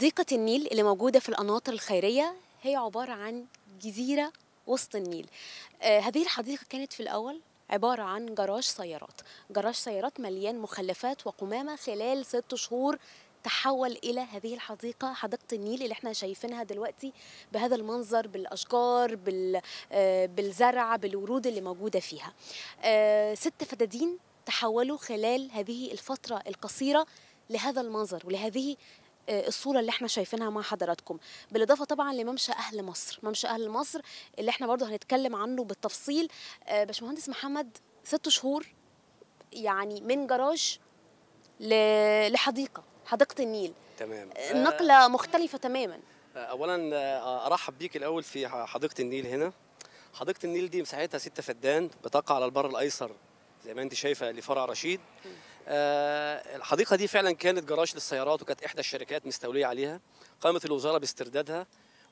حديقة النيل اللي موجودة في القناطر الخيرية هي عبارة عن جزيرة وسط النيل آه هذه الحديقة كانت في الأول عبارة عن جراج سيارات جراج سيارات مليان مخلفات وقمامة خلال ست شهور تحول إلى هذه الحديقة حديقة النيل اللي احنا شايفينها دلوقتي بهذا المنظر بالأشجار بال آه بالزرع بالورود اللي موجودة فيها آه ست فدادين تحولوا خلال هذه الفترة القصيرة لهذا المنظر ولهذه الصورة اللي احنا شايفينها مع حضراتكم بالإضافة طبعا لممشى أهل مصر ممشى أهل مصر اللي احنا برضو هنتكلم عنه بالتفصيل باشمهندس محمد ست شهور يعني من جراج لحديقة حديقة النيل تمام النقلة مختلفة تماما اولا ارحب بيك الاول في حديقه النيل هنا حديقه النيل دي مساحتها 6 فدان بتقع على البر الايسر زي ما انت شايفه لفرع رشيد آه الحديقه دي فعلا كانت جراج للسيارات وكانت احدى الشركات مستوليه عليها قامت الوزاره باستردادها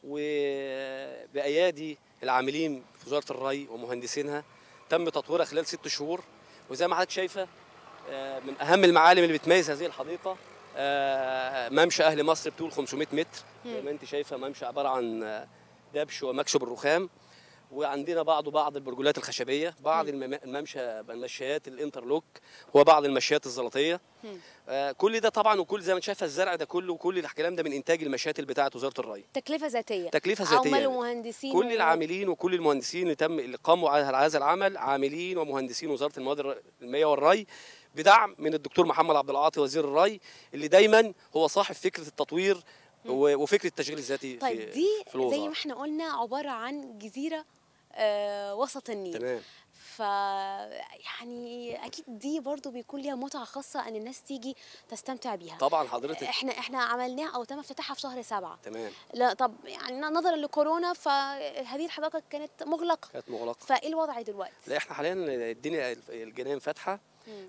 وبايادي العاملين في وزاره الري ومهندسينها تم تطويرها خلال ست شهور وزي ما حضرتك شايفه آه من اهم المعالم اللي بتميز هذه الحديقه آه ممشى اهل مصر بطول 500 متر زي ما انت شايفه ممشى عباره عن دبش ومكشب الرخام وعندنا بعض بعض البرجولات الخشبيه بعض الممشى المشايات الانترلوك وبعض المشايات الزلطيه آه كل ده طبعا وكل زي ما انت شايفه الزرع ده كله وكل الكلام ده من انتاج المشايات اللي بتاعه وزاره الري تكلفه ذاتيه تكلفه ذاتيه عمال ومهندسين كل العاملين وكل المهندسين اللي تم اللي قاموا على هذا العمل عاملين ومهندسين وزاره المواد المائيه والري بدعم من الدكتور محمد عبد العاطي وزير الري اللي دايما هو صاحب فكره التطوير وفكره التشغيل الذاتي طيب في دي في الوزارة. زي ما احنا قلنا عباره عن جزيره آه وسط النيل تمام ف يعني اكيد دي برضو بيكون ليها متعه خاصه ان الناس تيجي تستمتع بيها طبعا حضرتك احنا احنا عملناها او تم افتتاحها في شهر سبعة تمام لا طب يعني نظرا لكورونا فهذه الحديقه كانت مغلقه كانت مغلقه فايه الوضع دلوقتي لا احنا حاليا الدنيا الجنان فاتحه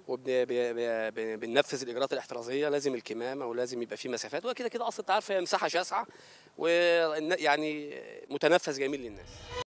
وبننفذ الاجراءات الاحترازيه لازم الكمامه ولازم يبقى في مسافات وكده كده اصلا انت عارفه هي مساحه شاسعه ويعني متنفس جميل للناس